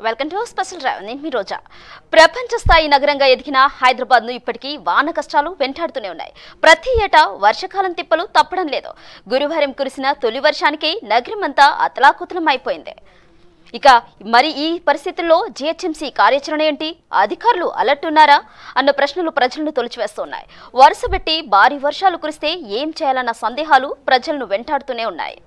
Welcome to special drive నేను మీ రోజా ప్రపంచ స్థాయి నగరంగా ఎదిగిన హైదరాబాద్ ను ఇప్పటికీ వాన కష్టాలు వెంటాడుతూనే ఉన్నాయి ప్రతి ఏటా వర్షకాలం తిప్పలు తప్పడం లేదు గురువారం కురిసిన తొలి వర్షానికి నగరం అంతా అతలాకుతలం అయిపోయింది ఇక మరి ఈ పరిస్థితుల్లో జిహెచ్ఎంసీ కార్యాచరణ ఏంటి అధికారులు అలర్ట్ ఉన్నారా అన్న ప్రశ్నలు ప్రజలను తొలిచివేస్తున్నాయి వరుసబెట్టి భారీ వర్షాలు కురిస్తే ఏం చేయాలన్న సందేహాలు ప్రజలను వెంటాడుతూనే ఉన్నాయి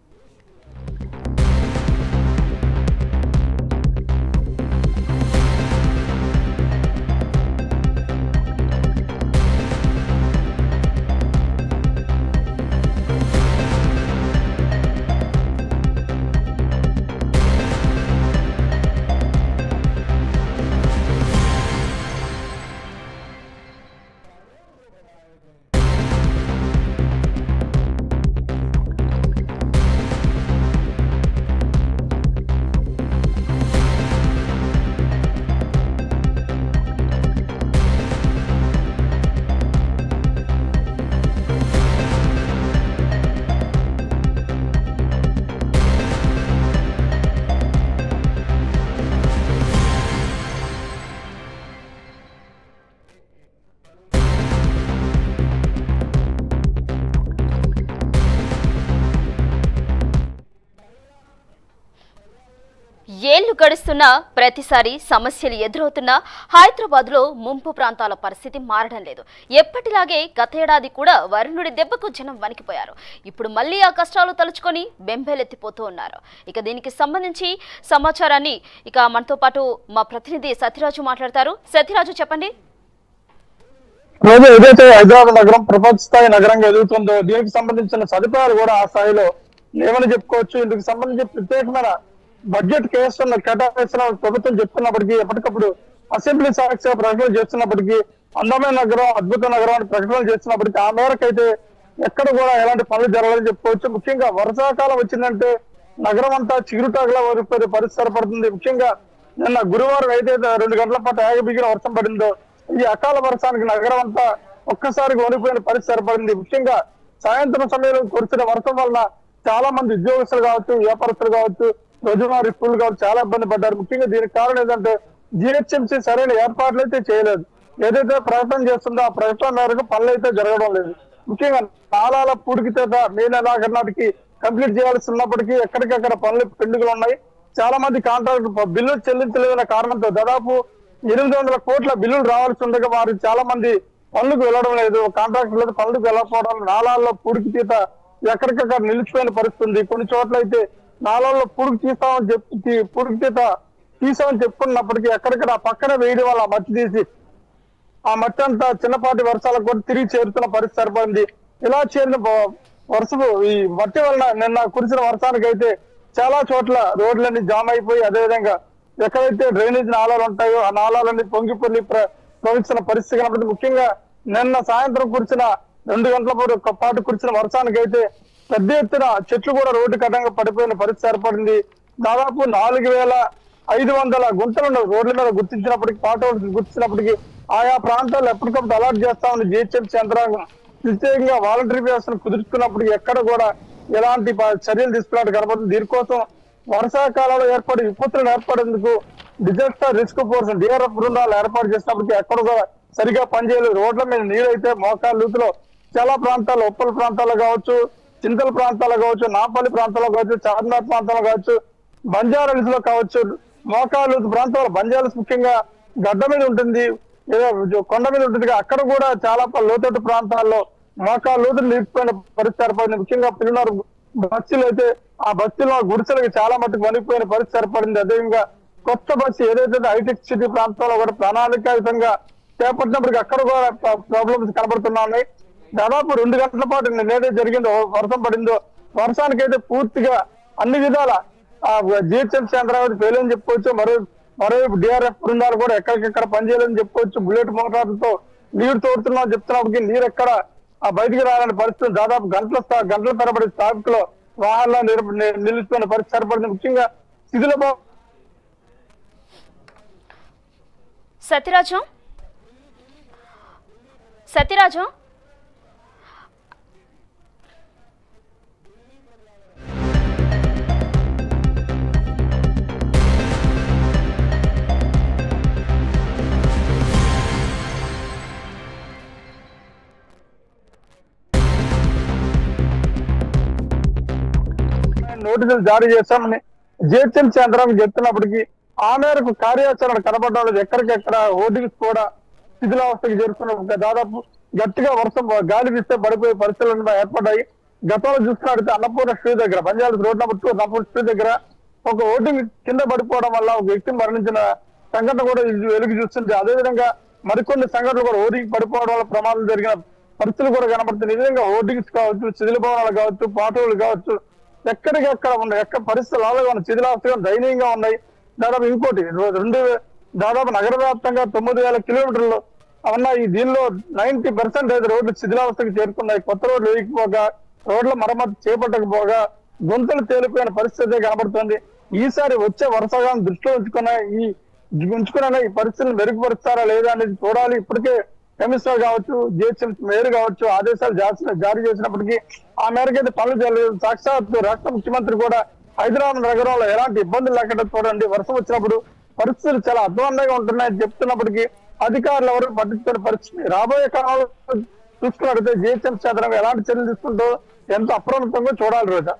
ఏళ్లు గడుస్తున్నా ప్రతిసారి సమస్యలు ఎదురవుతున్నా హైదరాబాద్ లో ముంపు ప్రాంతాల పరిస్థితి మారడం లేదు ఎప్పటిలాగే గతేడాది కూడా వరుణుడి దెబ్బకు జనం వణికిపోయారు ఇప్పుడు మళ్ళీ ఆ కష్టాలు తలుచుకొని బెంబేలెత్తిపోతూ ఉన్నారు ఇక దీనికి సంబంధించి సమాచారాన్ని ఇక మనతో పాటు మా ప్రతినిధి సత్యరాజు మాట్లాడతారు సత్యరాజు చెప్పండి రోజు ఏదైతే హైదరాబాద్ నగరం ప్రపంచ స్థాయి నగరంగా ఎదుగుతుందో దీనికి సంబంధించిన సదుపాయాలు కూడా ఆ స్థాయిలో లేవని చెప్పుకోవచ్చు ఇందుకు సంబంధించి ప్రత్యేకమైన బడ్జెట్ కేసులను కేటాయిస్తున్న ప్రభుత్వం చెప్తున్నప్పటికీ ఎప్పటికప్పుడు అసెంబ్లీ సాక్షిగా ప్రకటనలు చేస్తున్నప్పటికీ అందమైన నగరం అద్భుత నగరం అని ప్రకటనలు చేస్తున్నప్పటికీ ఆ మేరకు అయితే ఎక్కడ కూడా ఎలాంటి పనులు జరగాలని చెప్పుకోవచ్చు ముఖ్యంగా వర్షాకాలం వచ్చిందంటే నగరం అంతా చిగురుటాకులా వరిపోయే పరిస్థితి ఏర్పడుతుంది ముఖ్యంగా నిన్న గురువారం అయితే రెండు గంటల పాటు ఆగబిగిన వర్షం పడిందో ఈ అకాల వర్షానికి నగరం అంతా ఒక్కసారిగా వణిపోయిన పరిస్థితి ఏర్పడింది ముఖ్యంగా సాయంత్రం సమయంలో కురిసిన వర్షం వలన చాలా మంది ఉద్యోగస్తులు కావచ్చు వ్యాపారస్తులు కావచ్చు రోజువారీ కూలీలు కావచ్చు చాలా ఇబ్బంది పడ్డారు ముఖ్యంగా దీనికి కారణం ఏంటంటే జిహెచ్ఎంసీ సరైన ఏర్పాట్లు అయితే చేయలేదు ఏదైతే ప్రకటన చేస్తుందో ఆ ప్రకటన మేరకు పనులు అయితే జరగడం లేదు ముఖ్యంగా నాలాల పూడికితేత మే నెలాఖరు నాటికి కంప్లీట్ చేయాల్సి ఉన్నప్పటికీ ఎక్కడికక్కడ పనులు పెండుగులు ఉన్నాయి చాలా మంది కాంట్రాక్ట్ బిల్లులు చెల్లించలేదన్న కారణంతో దాదాపు ఎనిమిది వందల కోట్ల బిల్లులు రావాల్సి ఉండగా వారు చాలా మంది పనులకు వెళ్ళడం లేదు కాంట్రాక్ట్ లేదు పనులకు వెళ్ళకపోవడం నాలాల్లో పూడికి తీత ఎక్కడికక్కడ నిలిచిపోయిన పరిస్థితి ఉంది కొన్ని చోట్ల అయితే నాలాల్లో పూడికి తీస్తామని చెప్పి పూడికి తీత తీసామని చెప్పుకున్నప్పటికీ ఎక్కడిక్కడ ఆ పక్కన వేయడం వల్ల ఆ మట్టి తీసి ఆ మట్టి అంతా చిన్నపాటి వర్షాలకు కూడా తిరిగి చేరుతున్న పరిస్థితి ఏర్పడింది ఇలా చేరిన బ- వర్షము ఈ మట్టి వలన నిన్న కురిసిన వర్షానికి అయితే చాలా చోట్ల రోడ్లన్నీ జామ్ అయిపోయి అదేవిధంగా ఎక్కడైతే డ్రైనేజ్ నాలాలు ఉంటాయో ఆ నాలాలన్నీ పొంగి పొల్లి ప్ర- ప్రవహిస్తున్న పరిస్థితి కనబడింది ముఖ్యంగా నిన్న సాయంత్రం కురిసిన రెండు గంటల పాటు ఒక పాటు కురిసిన వర్షానికి అయితే పెద్ద ఎత్తున చెట్లు కూడా రోడ్డు కట్టంగా పడిపోయిన పరిస్థితి ఏర్పడింది దాదాపు నాలుగు వేల ఐదు వందల గుంటలను రోడ్ల మీద గుర్తించినప్పటికీ పాట గుర్తించినప్పటికీ ఆయా ప్రాంతాల్లో ఎప్పటికప్పుడు అలర్ట్ చేస్తామని జిహెచ్ఎంసీ యంత్రాంగం ప్రత్యేకంగా వాలంటరీ వ్యవస్థను కుదుర్చుకున్నప్పటికీ ఎక్కడ కూడా ఎలాంటి ప- చర్యలు తీసుకున్నట్టు కనబడుతుంది దీనికోసం వర్షాకాలంలో ఏర్పడి విపత్తులు ఏర్పడేందుకు డిజాస్టర్ రిస్క్ ఫోర్స్ డిఆర్ఎఫ్ బృందాలు ఏర్పాటు చేసినప్పటికీ ఎక్కడ కూడా సరిగా పనిచేయలేదు రోడ్ల మీద నీరు అయితే మోకాలు లూతులో చాలా ప్రాంతాల్లో ఉప్పల ప్రాంతాల్లో కావచ్చు చింతల ప్రాంతాల్లో కావచ్చు నాపల్లి ప్రాంతాల్లో కావచ్చు చార్మినార్ ప్రాంతాల్లో కావచ్చు బంజారాలిస్ లో కావచ్చు మోకాలు ప్రాంతాల్లో బంజారాలిస్ ముఖ్యంగా గడ్డ మీద ఉంటుంది ఏదో కొండ మీద ఉంటుంది కదా, అక్కడ కూడా చాలా ప- లోతట్టు ప్రాంతాల్లో మోకాలు లోతులు నిలిపిపోయిన పరిస్థితి ఏర్పడింది ముఖ్యంగా పిల్లలు బస్సులు అయితే ఆ బస్సులో గుడిసెలకు చాలా మట్టుకు వణికిపోయిన పరిస్థితి ఏర్పడింది అదేవిధంగా కొత్త బస్సు ఏదైతే హైటెక్ సిటీ ప్రాంతంలో కూడా ప్రణాళికాయుతంగా చేపట్టినప్పటికీ అక్కడ కూడా ప్రాబ్లమ్స్ కనబడుతున్నాయి దాదాపు రెండు గంటల పాటు నేనే జరిగిందో వర్షం పడిందో వర్షానికైతే పూర్తిగా అన్ని విధాల జిహెచ్ఎంసీ యంత్రాలు ఫెయిల్ అని చెప్పుకోవచ్చు మరో మరోవైపు డిఆర్ఎఫ్ బృందాలు కూడా ఎక్కడికెక్కడ పనిచేయాలని చెప్పుకోవచ్చు బుల్లెట్ మోటార్లతో నీరు తోడుతున్నాం చెప్తున్నప్పటికీ నీరు ఎక్కడ ఆ బయటికి రాలని పరిస్థితి దాదాపు గంటల స్థా- గంటల తరబడి ట్రాఫిక్ లో వాహనాలు నిర- ని- నిలిచిపోయిన పరిస్థితి ఏర్పడింది ముఖ్యంగా శిథిల సత్యరాజు సత్యరాజు నోటీసులు జారీ చేశామని జిహెచ్ఎంసీ యంత్రానికి చెప్తున్నప్పటికీ ఆ మేరకు కార్యాచరణ కనబడడం లేదు ఎక్కడికెక్కడ హోర్డింగ్స్ కూడా శిథిలావస్థకి చేరుకున్న ఒక దాదాపు గట్టిగా వర్షం గాలి వీస్తే పడిపోయే పరిస్థితులు ఏర్పడ్డాయి గతంలో చూసుకున్నట్లయితే అన్నపూర్ణ స్ట్రీట్ దగ్గర Punjab road number two Annapurna street దగ్గర ఒక ఓటింగ్ కింద పడిపోవడం వల్ల ఒక వ్యక్తి మరణించిన సంఘటన కూడా ఇది వెలుగు చూస్తుంది అదేవిధంగా మరికొన్ని సంఘటనలు కూడా ఓటింగ్ పడిపోవడం వల్ల ప్రమాదం జరిగిన పరిస్థితులు కూడా కనబడుతున్నాయి ఈ విధంగా హోర్డింగ్స్ కావచ్చు శిథిల భవనాలు కావచ్చు పాటలు కావచ్చు ఎక్కడికెక్కడ ఉన్నాయి ఎక్కడ పరిస్థితులు అలాగే ఉన్నాయి శిథిలాస్తుగా దయనీయంగా ఉన్నాయి దాదాపు ఇంకోటి రో- రెండు వే- దాదాపు నగర వ్యాప్తంగా తొమ్మిది వేల కిలోమీటర్లు ఉన్నాయి దీనిలో నైన్టీ పర్సెంట్ అయితే రోడ్లు శిథిలావస్థకు చేరుకున్నాయి కొత్త రోడ్లు వేయకపోగా రోడ్ల మరమ్మతు చేపట్టకపోగా గుంతలు తేలిపోయిన పరిస్థితి కనబడుతుంది ఈసారి వచ్చే వర్షాలను దృష్టిలో ఉంచుకున్న ఈ ఉంచుకున్న ఈ పరిస్థితులను మెరుగుపరుస్తారా లేదా అనేది చూడాలి ఇప్పటికే కమిషనర్ కావచ్చు జిహెచ్ఎం మేయర్ కావచ్చు ఆదేశాలు జారీ జారీ చేసినప్పటికీ ఆ మేరకు అయితే పనులు చేయలేదు సాక్షాత్ రాష్ట్ర ముఖ్యమంత్రి కూడా హైదరాబాద్ నగరంలో ఎలాంటి ఇబ్బందులు లేకుండా చూడండి వర్షం వచ్చినప్పుడు పరిస్థితులు చాలా అధ్వానంగా ఉంటున్నాయని చెప్తున్నప్పటికీ అధికారులు ఎవరు పట్టించుకునే పరిస్థితి రాబోయే కాలంలో చూసుకున్నట్లయితే జిహెచ్ఎం క్షేత్రం ఎలాంటి చర్యలు తీసుకుంటూ ఎంత అప్రమత్తంగా చూడాలి రోజా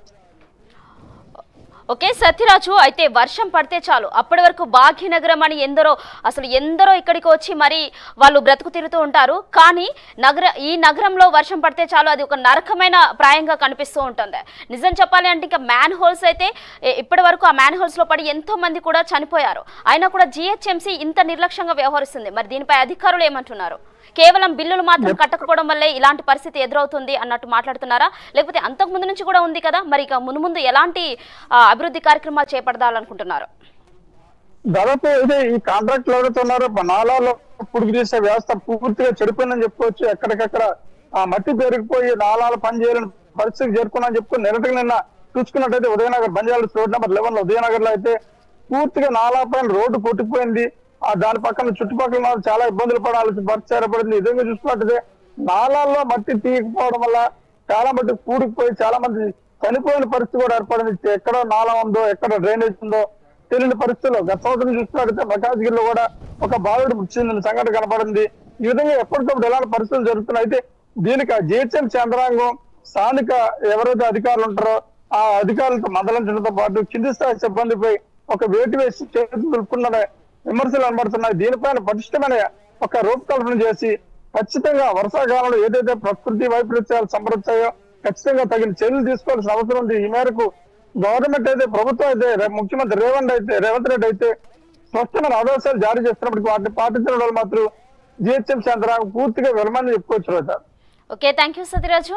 ఓకే సత్యరాజు అయితే వర్షం పడితే చాలు అప్పటి వరకు భాగ్యనగరం అని ఎందరో అసలు ఎందరో ఇక్కడికి వచ్చి మరి వాళ్ళు బ్రతుకు తిరుగుతూ ఉంటారు కానీ నగర ఈ నగరంలో వర్షం పడితే చాలు అది ఒక నరకమైన ప్రాయంగా కనిపిస్తూ ఉంటుంది నిజం చెప్పాలి అంటే ఇంకా మ్యాన్ హోల్స్ అయితే ఏ- ఇప్పటి వరకు ఆ మ్యాన్ హోల్స్ లో పడి ఎంతో మంది కూడా చనిపోయారు అయినా కూడా జిహెచ్ఎంసీ ఇంత నిర్లక్ష్యంగా వ్యవహరిస్తుంది మరి దీనిపై అధికారులు ఏమంటున్నారు కేవలం బిల్లులు మాత్రం కట్టకపోవడం వల్లే ఇలాంటి పరిస్థితి ఎదురవుతుంది అన్నట్టు మాట్లాడుతున్నారా లేకపోతే అంతకు ముందు నుంచి కూడా ఉంది కదా మరి ఇక మునుముందు ఎలాంటి ఆ, అభివృద్ధి కార్యక్రమాలు చేపడదాలనుకుంటున్నారు దాదాపు అయితే ఈ కాంట్రాక్ట్ ఎవరైతే ఉన్నారో నాలాలో పుడుగు తీసే వ్యవస్థ పూర్తిగా చెడిపోయిందని చెప్పుకోవచ్చు ఎక్కడికక్కడ ఆ మట్టి పెరిగిపోయి నాలాలు పని చేయలేని పరిస్థితికి చేరుకున్నాఅని చెప్పుకుని నిన్నటికి నిన్న చూసుకున్నట్టయితే Udayanagar Banjara road number eleven లో ఉదయనగర్ లో అయితే పూర్తిగా నాలా పైన రోడ్డు కొట్టుకుపోయింది ఆ దాని పక్కన చుట్టుపక్కల వాళ్ళు చాలా ఇబ్బందులు పడాల్సిన పరిస్థితి ఏర్పడింది ఈ విధంగా చూసుకున్నట్టయితే నాలాల్లో మట్టి తీయకపోవడం వల్ల చాలా మట్టి కూడుకుపోయి చాలా మంది చనిపోయిన పరిస్థితి కూడా ఏర్పడింది ఎక్కడ నాలా ఉందో ఎక్కడ డ్రైనేజ్ ఉందో తెలియని పరిస్థితుల్లో గత సంవత్సరం చూసుకున్నట్లయితే ప్రకాశ్గిరిలో కూడా ఒక బాలుడు మృతి చెందిన సంఘటన కనపడింది ఈ విధంగా ఎప్పటికప్పుడు ఎలాంటి పరిస్థితులు జరుగుతున్నాయి అయితే దీనికి జిహెచ్ఎం కేంద్రాంగం స్థానిక ఎవరైతే అధికారులు ఉంటారో ఆ అధికారులతో మందలించడంతో పాటు కింది స్థాయి సిబ్బందిపై ఒక వేటు వేసి చేతులు దులుపుకున్న విమర్శలు కనబడుతున్నాయి దీనిపైన పటిష్టమైన ఒక రూపకల్పన చేసి ఖచ్చితంగా వర్షాకాలంలో ఏదైతే ప్రకృతి వైపరీత్యాలు సంభవించాయో ఖచ్చితంగా తగిన చర్యలు తీసుకోవాల్సిన అవసరం ఉంది ఈ మేరకు గవర్నమెంట్ అయితే ప్రభుత్వం అయితే రే- ముఖ్యమంత్రి రేవంత్ అయితే రేవంత్ రెడ్డి అయితే స్పష్టమైన ఆదేశాలు జారీ చేస్తున్నప్పటికీ వాటిని పాటించడం వల్ల మాత్రం జిహెచ్ఎం యంత్రాంగం పూర్తిగా విలమని చెప్పుకోవచ్చు Roja okay thank you Satyaraju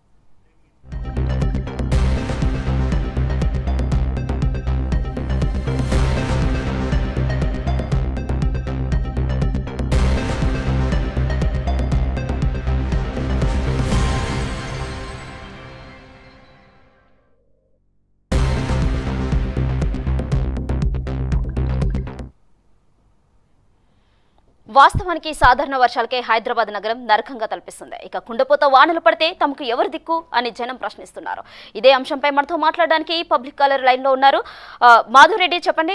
వాస్తవానికి సాధారణ వర్షాలకే హైదరాబాద్ నగరం నరకంగా తలపిస్తుంది ఇక కుండపోత వానలు పడితే తమకు ఎవరు దిక్కు అని జనం ప్రశ్నిస్తున్నారు ఇదే అంశంపై మనతో మాట్లాడడానికి పబ్లిక్ కాలర్ లైన్ లో ఉన్నారు ఆ, మాధురెడ్డి చెప్పండి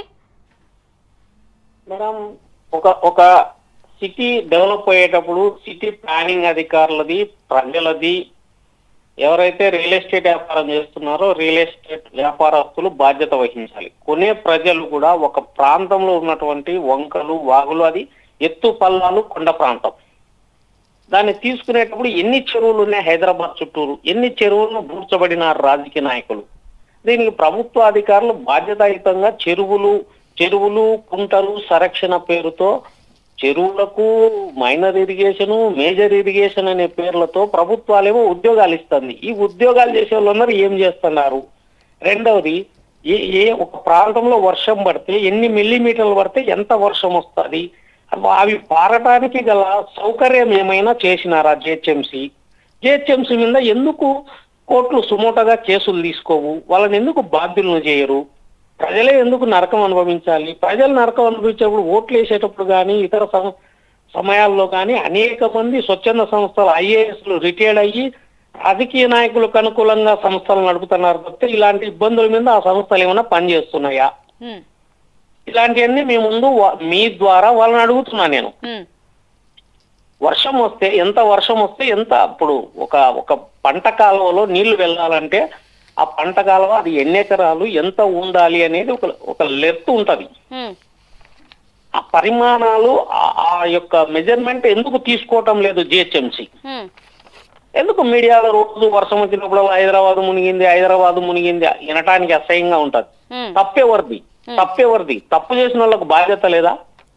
మేడం ఒక ఒక సిటీ డెవలప్ అయ్యేటప్పుడు సిటీ ప్లానింగ్ అధికారులది ప్రజలది ఎవరైతే రియల్ ఎస్టేట్ వ్యాపారం చేస్తున్నారో రియల్ ఎస్టేట్ వ్యాపారస్తులు బాధ్యత వహించాలి కొనే ప్రజలు కూడా ఒక ప్రాంతంలో ఉన్నటువంటి వంకలు వాగులు అది ఎత్తు పల్లాలు కొండ ప్రాంతం దాన్ని తీసుకునేటప్పుడు ఎన్ని చెరువులు ఉన్నాయి హైదరాబాద్ చుట్టూరు ఎన్ని చెరువులను బూడ్చబడిన రాజకీయ నాయకులు దీనికి ప్రభుత్వ అధికారులు బాధ్యతాయుతంగా చెరువులు చెరువులు కుంటలు సంరక్షణ పేరుతో చెరువులకు మైనర్ ఇరిగేషన్ మేజర్ ఇరిగేషన్ అనే పేర్లతో ప్రభుత్వాలేమో ఉద్యోగాలు ఇస్తుంది ఈ ఉద్యోగాలు చేసే వాళ్ళందరూ ఏం చేస్తున్నారు రెండవది ఏ ఏ ఒక ప్రాంతంలో వర్షం పడితే ఎన్ని మిల్లీమీటర్లు పడితే ఎంత వర్షం వస్తుంది అవి పారటానికి గల సౌకర్యం ఏమైనా చేసినారా జిహెచ్ఎంసి జిహెచ్ఎంసి మీద ఎందుకు కోర్టులు సుమోటగా కేసులు తీసుకోవు వాళ్ళని ఎందుకు బాధ్యులను చేయరు ప్రజలే ఎందుకు నరకం అనుభవించాలి ప్రజలు నరకం అనుభవించేటప్పుడు ఓట్లు వేసేటప్పుడు కానీ ఇతర సమ- సమయాల్లో కానీ అనేక మంది స్వచ్ఛంద సంస్థలు ఐఏఎస్లు రిటైర్డ్ అయ్యి రాజకీయ నాయకులకు అనుకూలంగా సంస్థలు నడుపుతున్నారు తప్పితే ఇలాంటి ఇబ్బందుల మీద ఆ సంస్థలు ఏమైనా పనిచేస్తున్నాయా హ్మ్, ఇలాంటివన్నీ మీ ముందు వా- మీ ద్వారా వాళ్ళని అడుగుతున్నా నేను హ్మ్, వర్షం వస్తే ఎంత వర్షం వస్తే ఎంత అప్పుడు ఒక ఒక పంట కాలువలో నీళ్లు వెళ్ళాలంటే ఆ పంట కాలువ అది ఎన్ని ఎకరాలు ఎంత ఉండాలి అనేది ఒక ఒక లెఫ్ట్ ఉంటది ఉమ్, ఆ పరిమాణాలు ఆ- ఆ యొక్క మెజర్మెంట్ ఎందుకు తీసుకోవటం లేదు జిహెచ్ఎంసి ఉమ్, ఎందుకు మీడియాలో రోజు వర్షం వచ్చినప్పుడు హైదరాబాద్ మునిగింది హైదరాబాద్ మునిగింది వినటానికి అసహ్యంగా ఉంటది ఉమ్. తప్పెవరిది తప్పెవరిది తప్పు చేసిన వాళ్ళకు బాధ్యత లేదా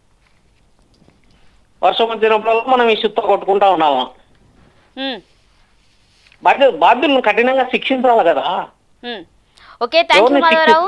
వర్షం వచ్చినప్పుడల్లా మనం ఈ సుత్త కొట్టుకుంటా ఉన్నామా ఉమ్, బాధ్యత బాధ్యులను కఠినంగా శిక్షించాలి కదా ఉమ్. ఓకే థ్యాంక్ యూ ఎవరిని మాధవరావు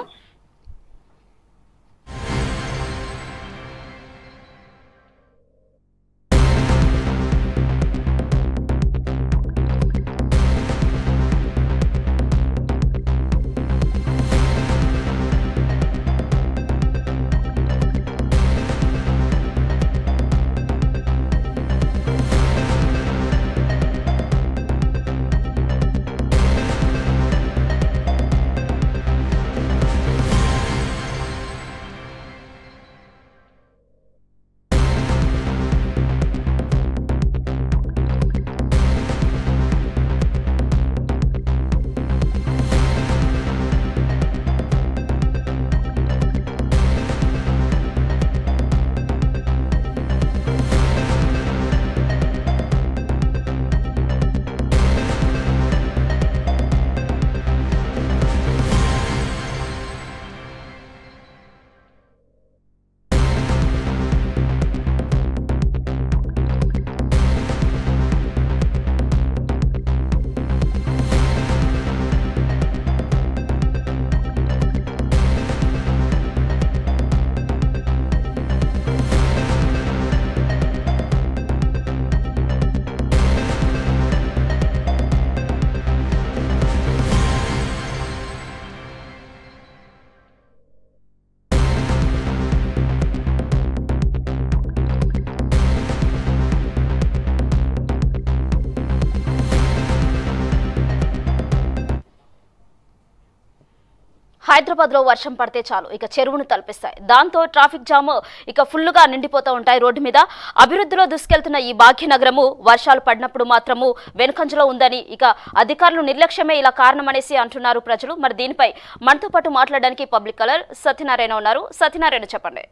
హైదరాబాద్ లో వర్షం పడితే చాలు ఇక చెరువును తలపిస్తాయి దాంతో ట్రాఫిక్ జామ్ ఇక ఫుల్లుగా నిండిపోతూ ఉంటాయి రోడ్డు మీద అభివృద్ధిలో దూసుకెళ్తున్న ఈ భాగ్యనగరము వర్షాలు పడినప్పుడు మాత్రము వెనుకంజలో ఉందని ఇక అధికారులు నిర్లక్ష్యమే ఇలా కారణమనేసి అంటున్నారు ప్రజలు మరి దీనిపై మనతో పాటు మాట్లాడడానికి పబ్లిక్ కలర్ సత్యనారాయణ ఉన్నారు సత్యనారాయణ చెప్పండి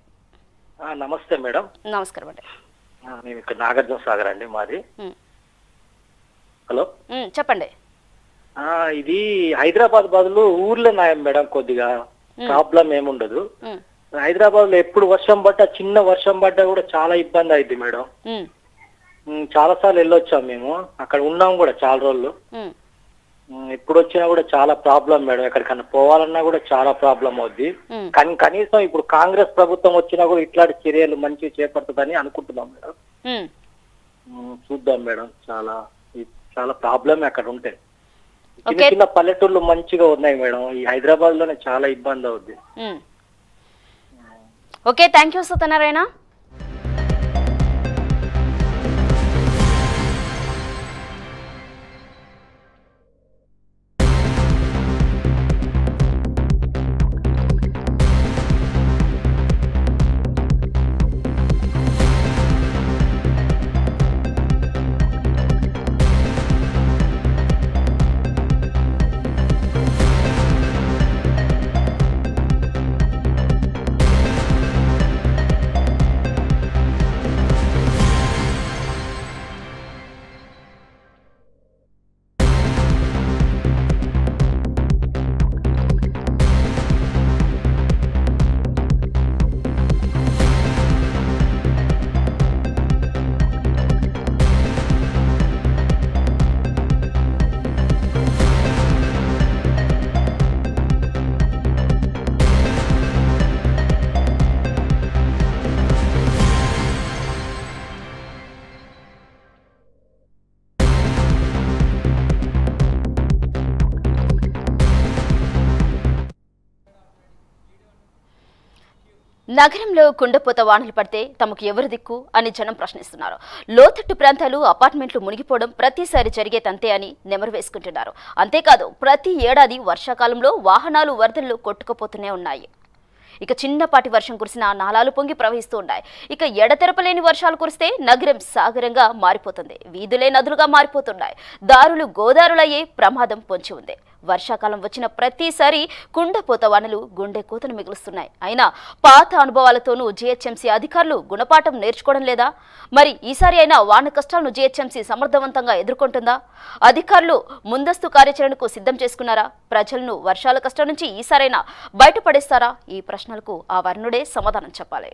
ఆ, నమస్తే మేడం నమస్కారం అండి ఆ, మేము ఇక్కడ నాగార్జున సాగర్ అండి మాది ఉమ్, హలో ఉమ్, చెప్పండి ఆ, ఇది హైదరాబాద్ బదులు ఊర్లో నాయం మేడం కొద్దిగా ప్రాబ్లం ఏముండదు ఉమ్, హైదరాబాద్ లో ఎప్పుడు వర్షం పడ్డా చిన్న వర్షం పడ్డా కూడా చాలా ఇబ్బంది అయింది మేడం ఉమ్, ఉమ్, చాలా సార్లు వెళ్ళొచ్చాం మేము అక్కడ ఉన్నాం కూడా చాలా రోజులు ఉమ్, ఉమ్, ఎప్పుడు వచ్చినా కూడా చాలా ప్రాబ్లం మేడం ఎక్కడికన్నా పోవాలన్నా కూడా చాలా ప్రాబ్లం అవుద్ది ఉమ్. కానీ కనీసం ఇప్పుడు కాంగ్రెస్ ప్రభుత్వం వచ్చినా కూడా ఇట్లాంటి చర్యలు మంచిగా చేపడుతుందని అనుకుంటున్నాం మేడం ఉమ్. ఉమ్, చూద్దాం మేడం చాలా ఈ- చాలా ప్రాబ్లమ్ అక్కడ ఉంటాయి చిన్న ఓకే. చిన్న పల్లెటూర్లు మంచిగా ఉన్నాయి మేడం ఈ హైదరాబాద్ లోనే చాలా ఇబ్బంది అవుద్ది ఉమ్. ఓకే థ్యాంక్ యూ సత్యనారాయణ నగరంలో కుండపోత వానలు పడితే తమకు ఎవరు దిక్కు అని జనం ప్రశ్నిస్తున్నారు లోతట్టు ప్రాంతాలు అపార్ట్మెంట్లు మునిగిపోవడం ప్రతిసారి జరిగే తంతే అని నెమరు వేసుకుంటున్నారు అంతేకాదు ప్రతి ఏడాది వర్షాకాలంలో వాహనాలు వరదల్లో కొట్టుకుపోతూనే ఉన్నాయి ఇక చిన్నపాటి వర్షం కురిసిన నాలాలు పొంగి ప్రవహిస్తూ ఉన్నాయి ఇక ఎడతెరపలేని వర్షాలు కురిస్తే నగరం సాగరంగా మారిపోతుంది వీధులే నదులుగా మారిపోతున్నాయి దారులు గోదారులయ్యే ప్రమాదం పొంచి ఉంది వర్షాకాలం వచ్చిన ప్రతిసారి కుండపోత వానలు గుండె కూతను మిగులుస్తున్నాయి అయినా పాత అనుభవాలతోనూ జీహెచ్ఎంసీ అధికారులు గుణపాఠం నేర్చుకోవడం లేదా మరి ఈసారి అయినా వాన కష్టాలను జీహెచ్ఎంసీ సమర్థవంతంగా ఎదుర్కొంటుందా అధికారులు ముందస్తు కార్యాచరణకు సిద్ధం చేసుకున్నారా ప్రజలను వర్షాల కష్టం నుంచి ఈసారైనా బయటపడేస్తారా ఈ ప్రశ్నలకు ఆ వర్ణుడే సమాధానం చెప్పాలి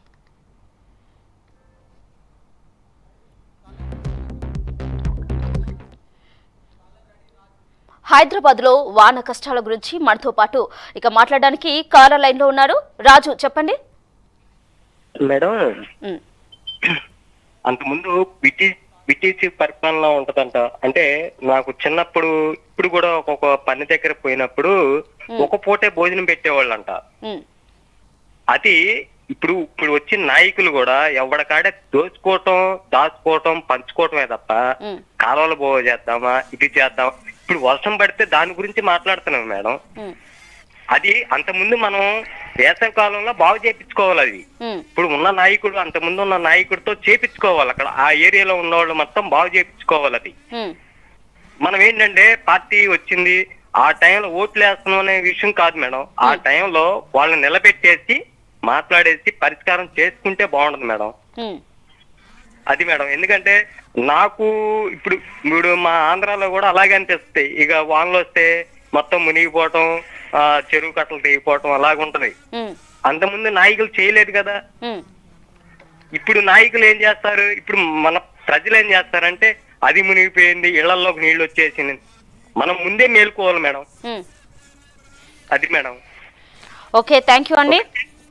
హైదరాబాద్ లో వాన కష్టాల గురించి మనతో పాటు ఇక మాట్లాడడానికి కాలర్ లైన్ లో ఉన్నారు రాజు చెప్పండి మేడం ఉమ్, అంతకుముందు బ్రిటిష్ బ్రిటిష్ పరిపాలన ఉంటదంట అంటే నాకు చిన్నప్పుడు ఇప్పుడు కూడా ఒక్కొక్క పని దగ్గర పోయినప్పుడు ఒక పూటే భోజనం పెట్టేవాళ్ళంట ఉమ్, అది ఇప్పుడు ఇప్పుడు వచ్చిన నాయకులు కూడా ఎవడకాడే దోచుకోవటం దాచుకోవటం పంచుకోవటమే తప్ప ఉమ్, కాలువలు బాగు చేద్దామా ఇది చేద్దామా ఇప్పుడు వర్షం పడితే దాని గురించి మాట్లాడుతున్నాం మేడం ఉమ్, అది అంతకుముందు మనం వేసవి కాలంలో బాగు చేపించుకోవాలి అది ఉమ్, ఇప్పుడు ఉన్న నాయకుడు అంత ముందు ఉన్న నాయకుడితో చేపించుకోవాలి అక్కడ ఆ ఏరియాలో ఉన్న వాళ్ళు మొత్తం బాగు చేపించుకోవాలి అది ఉమ్, మనం ఏంటంటే పార్టీ వచ్చింది ఆ టైంలో ఓట్లు వేస్తున్నాం అనే విషయం కాదు మేడం ఆ టైంలో వాళ్ళని నిలబెట్టేసి మాట్లాడేసి పరిష్కారం చేసుకుంటే బాగుంటుంది మేడం ఉమ్, అది మేడం ఎందుకంటే నాకు ఇప్పుడు ఇప్పుడు మా ఆంధ్రాలో కూడా అలాగే అనిపిస్తాయి ఇక వానలు వస్తే మొత్తం మునిగిపోవటం ఆ, చెరువు కట్టలు తెగిపోవటం అలాగుంటది ఉమ్, అంతకుముందు నాయకులు చేయలేదు కదా ఉమ్, ఇప్పుడు నాయకులు ఏం చేస్తారు ఇప్పుడు మన ప్రజలు ఏం చేస్తారంటే అది మునిగిపోయింది ఇళ్లలోకి నీళ్లు వచ్చేసింది మనం ముందే మేల్కోవాలి మేడం ఉమ్. అది మేడం ఓకే థ్యాంక్ యూ అండి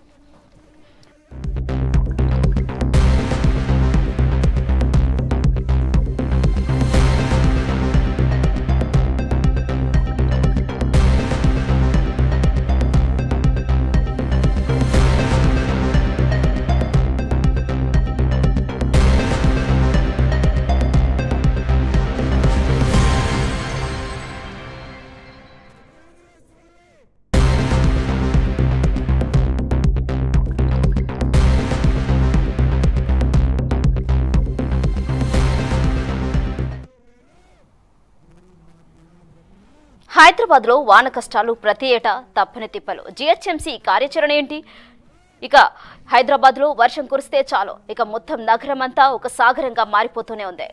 హైదరాబాద్ లో వాన కష్టాలు ప్రతి ఏటా తప్పని తిప్పలు జిహెచ్ఎంసీ కార్యాచరణ ఏంటి ఇక హైదరాబాద్ లో వర్షం కురిస్తే చాలు ఇక మొత్తం నగరం అంతా ఒక సాగరంగా మారిపోతూనే ఉంది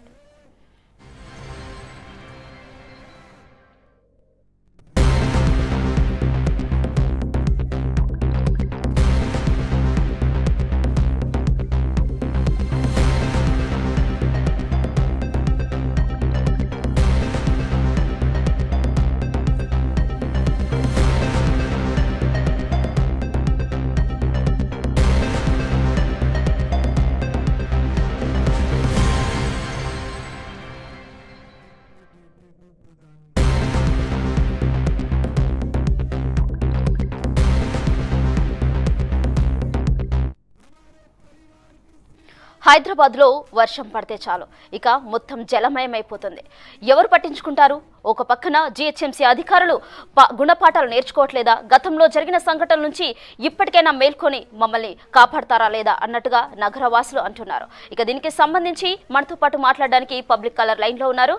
హైదరాబాద్ లో వర్షం పడితే చాలు ఇక మొత్తం జలమయమైపోతుంది ఎవరు పట్టించుకుంటారు ఒక పక్కన జిహెచ్ఎంసీ అధికారులు ప- గుణపాఠాలు నేర్చుకోవట్లేదా గతంలో జరిగిన సంఘటనల నుంచి ఇప్పటికైనా మేల్కొని మమ్మల్ని కాపాడతారా లేదా అన్నట్టుగా నగరవాసులు అంటున్నారు ఇక దీనికి సంబంధించి మనతో పాటు మాట్లాడడానికి పబ్లిక్ కలర్ లైన్ లో ఉన్నారు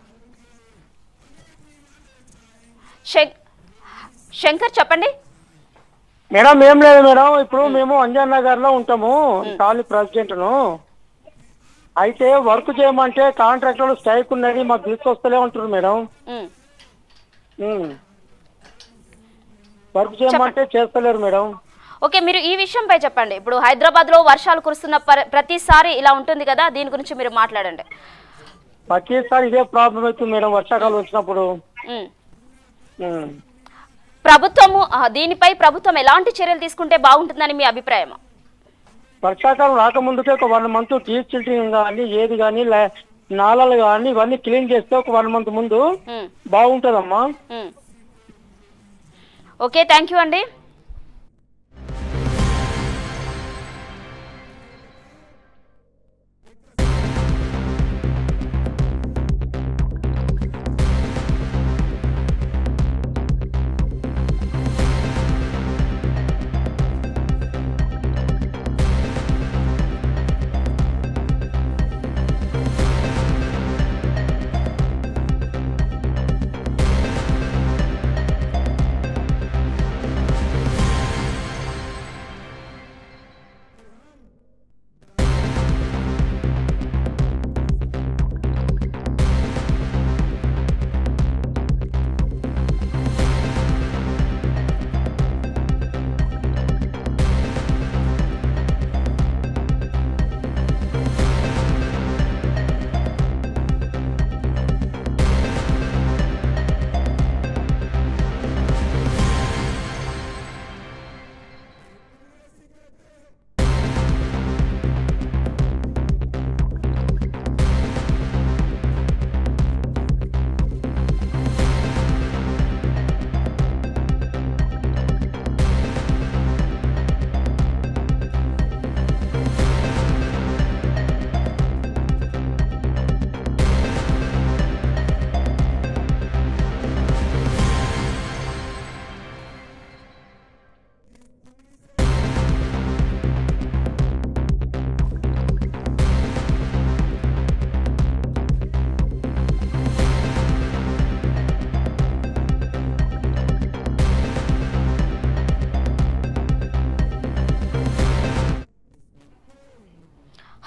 శం- శంకర్ చెప్పండి మేడం ఏం లేదు మేడం ఇప్పుడు మేము అంజన్ నగర్ లో ఉంటాము కాలనీ ప్రెసిడెంట్ ను అయితే వర్క్ చేయమంటే కాంట్రాక్టర్ స్ట్రైక్ ఉన్నది మాకు తీసుకొస్తలే ఉంటారు మేడం ఉమ్, ఉమ్. వర్క్ చేయమంటే చేస్తలేరు మేడం ఓకే మీరు ఈ విషయంపై చెప్పండి ఇప్పుడు హైదరాబాద్ లో వర్షాలు కురుస్తున్న పర- ప్రతిసారి ఇలా ఉంటుంది కదా దీని గురించి మీరు మాట్లాడండి ప్రతిసారి ఇదే ప్రాబ్లం అవుతుంది మేడం వర్షాకాలం వచ్చినప్పుడు ఉమ్. ఉమ్. ప్రభుత్వము ఆ, దీనిపై ప్రభుత్వం ఎలాంటి చర్యలు తీసుకుంటే బాగుంటుందని మీ అభిప్రాయం వర్షాకాలం రాకముందుకే ఒక వన్ మంత్ టీచ్ చిల్టింగ్ కానీ ఏది కానీ నాళాలు కానీ ఇవన్నీ క్లీన్ చేస్తే ఒక వన్ మంత్ ముందు ఉమ్, బాగుంటదమ్మా ఉమ్. ఓకే థ్యాంక్ యూ అండి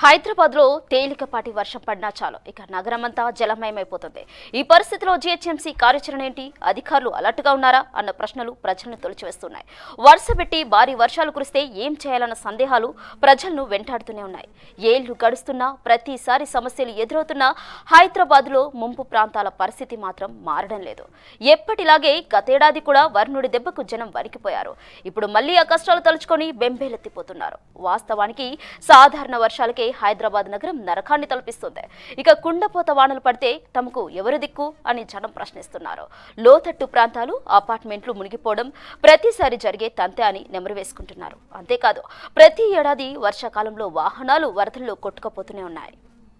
హైదరాబాద్ లో తేలికపాటి వర్షం పడినా చాలు ఇక నగరమంతా జలమయమైపోతుంది ఈ పరిస్థితిలో జీహెచ్ఎంసీ కార్యాచరణ ఏంటి అధికారులు అలర్ట్ గా ఉన్నారా అన్న ప్రశ్నలు ప్రజలను తొలిచివేస్తున్నాయి వరుస పెట్టి భారీ వర్షాలు కురిస్తే ఏం చేయాలన్న సందేహాలు ప్రజలను వెంటాడుతూనే ఉన్నాయి ఏళ్లు గడుస్తున్నా ప్రతిసారి సమస్యలు ఎదురవుతున్నా హైదరాబాద్ లో ముంపు ప్రాంతాల పరిస్థితి మాత్రం మారడం లేదు ఎప్పటిలాగే గతేడాది కూడా వర్ణుడి దెబ్బకు జనం వణికిపోయారు ఇప్పుడు మళ్ళీ ఆ కష్టాలు తలుచుకొని బెంబేలెత్తిపోతున్నారు వాస్తవానికి సాధారణ వర్షాలకే హైదరాబాద్ నగరం నరకాన్ని తలపిస్తుంది ఇక కుండపోత వానలు పడితే తమకు ఎవరు దిక్కు అని జనం ప్రశ్నిస్తున్నారు లోతట్టు ప్రాంతాలు అపార్ట్మెంట్లు మునిగిపోవడం ప్రతిసారి జరిగే తంతే అని నెమరు వేసుకుంటున్నారు అంతేకాదు ప్రతి ఏడాది వర్షాకాలంలో వాహనాలు వరదల్లో కొట్టుకుపోతూనే ఉన్నాయి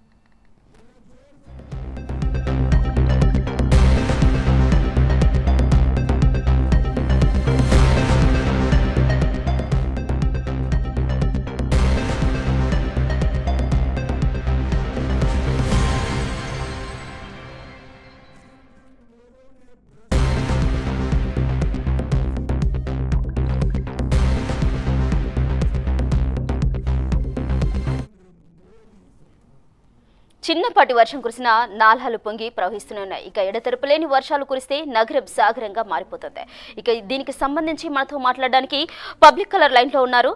చిన్నపాటి వర్షం కురిసినా నాలాలు పొంగి ప్రవహిస్తూనే ఉన్నాయి ఇక ఎడతెరపలేని వర్షాలు కురిస్తే నగరం సాగరంగా మారిపోతుంది ఇక దీనికి సంబంధించి మనతో మాట్లాడడానికి పబ్లిక్ కలర్ లైన్లో ఉన్నారు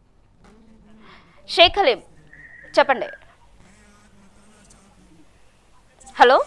షేక్ హలీం చెప్పండి హలో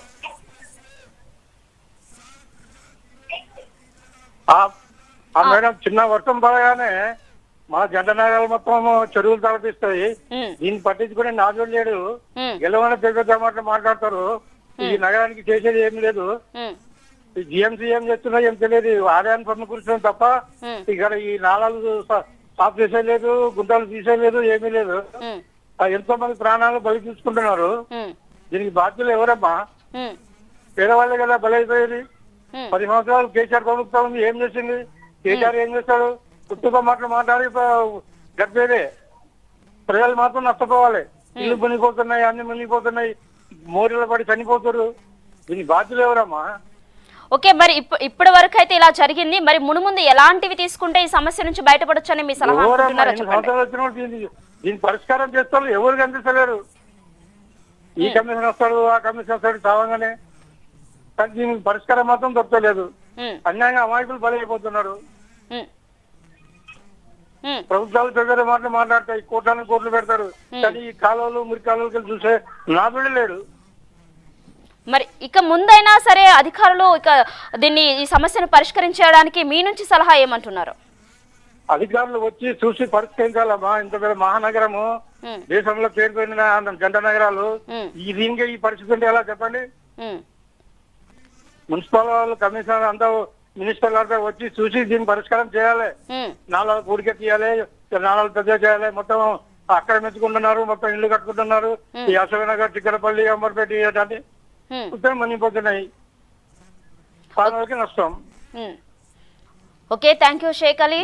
ఆ- ఆ మేడం చిన్న వర్షం పడగానే మా జంట నగరాలు మొత్తం చెరువులు తలపిస్తాయి ఉమ్, దీన్ని పట్టించుకునే నాజోడు లేడు ఉమ్, గెలవని పెద్ద మాటలు మాట్లాడతారు ఈ నగరానికి చేసేది ఏం లేదు ఉమ్, ఈ జిఎంసీ ఏం చేస్తున్నా ఏం తెలియదు ఆదాయాన్ని పన్ను కూర్చొని తప్ప ఉమ్, ఇక్కడ ఈ నాళాలు సా- సాఫ్ చేసేయలేదు గుంటలు తీసేయలేదు ఏమీ లేదు ఉమ్, ఆ ఎంతో మంది ప్రాణాలు బలి తీసుకుంటున్నారు ఉమ్, దీనికి బాధ్యులు ఎవరమ్మా ఉమ్, పేదవాళ్ళే కదా బలైపోయేది ఉమ్. పది సంవత్సరాలు కేసీఆర్ ప్రభుత్వం ఉంది ఏం చేసింది కేసీఆర్ ఏం చేస్తాడు కుటుంబ మాటలు మాట్లాడి గడిపేదే ప్రజలు మాత్రం నష్టపోవాలి ఇల్లు మునిగిపోతున్నాయి అన్ని మునిగిపోతున్నాయి మోరీలో పడి చనిపోతారు దీని బాధ్యులు ఎవరమ్మా ఓకే మరి ఇప్ప- ఇప్పటి వరకు అయితే ఇలా జరిగింది మరి మునుముందు ఎలాంటివి తీసుకుంటే ఈ సమస్య నుంచి బయటపడొచ్చని మీ సలహా ఎవరమ్మా అనుకుంటున్నారో ఎన్ని చెప్పండి సంవత్సరాలు వచ్చిన వాళ్ళు దీన్ని దీని పరిష్కారం చేస్తారు ఎవరు కనిపిస్తలేరు ఈ కమిషన్ వస్తాడు ఆ కమిషన్ వస్తాడు చావంగానే కానీ దీనికి పరిష్కారం మాత్రం దొరకలేదు ఉమ్, అన్యాయంగా అమాయకులు బలైపోతున్నారు ఉమ్, ఉమ్, ప్రభుత్వాలు పెద్ద మాటలు మాట్లాడతాయి కోట్లను కోట్లు పెడతారు కానీ ఈ కాలువలు మురి కాలువలకి చూసే నాదుడే లేడు మరి ఇక ముందైనా సరే అధికారులు ఇక దీన్ని ఈ సమస్యను పరిష్కరించడానికి మీ నుంచి సలహా ఏమంటున్నారు అధికారులు వచ్చి చూసి పరిష్కరించాలమ్మా ఇంత పెద్ద మహానగరము ఉమ్, దేశంలో పేరుపోయిన జంట నగరాలు ఉమ్, ఈ దీనికి ఈ పరిస్థితి ఉంటే ఎలా చెప్పండి ఉమ్, మున్సిపల్ వాళ్ళు కమిషనర్ అంతా మినిస్టర్లు అంతా వచ్చి చూసి దీన్ని పరిష్కారం చేయాలి ఉమ్, నాలుగు ఊరికే తీయాలి నాలుగు పెద్ద చేయాలి మొత్తం ఆక్రమించుకుంటున్నారు మొత్తం ఇల్లు కట్టుకుంటున్నారు ఈ అశోకనగర్ చిక్కడపల్లి అంబర్పేట ఇలాంటి ఉమ్, మొత్తం మనిపోతున్నాయి పాలనకి నష్టం ఉమ్. Okay thank you Sheikh Ali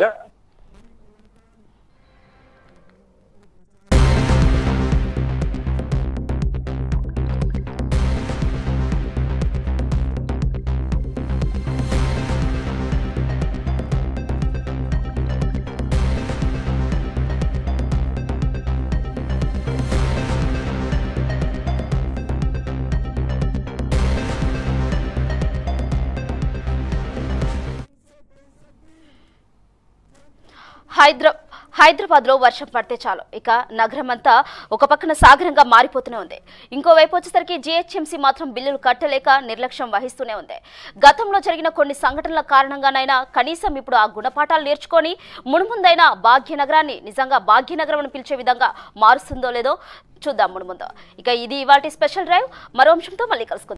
హైదరా హైదరాబాద్ లో వర్షం పడితే చాలు ఇక నగరం అంతా ఒక పక్కన సాగరంగా మారిపోతూనే ఉంది ఇంకోవైపు వచ్చేసరికి జీహెచ్ఎంసీ మాత్రం బిల్లులు కట్టలేక నిర్లక్ష్యం వహిస్తూనే ఉంది గతంలో జరిగిన కొన్ని సంఘటనల కారణంగానైనా కనీసం ఇప్పుడు ఆ గుణపాఠాలు నేర్చుకొని మునుముందైనా భాగ్యనగరాన్ని నిజంగా భాగ్యనగరం అని పిలిచే విధంగా మారుస్తుందో లేదో చూద్దాం మునుముందో ఇక ఇది ఇవాటి స్పెషల్ డ్రైవ్ మరో అంశంతో మళ్ళీ కలుసుకుందాం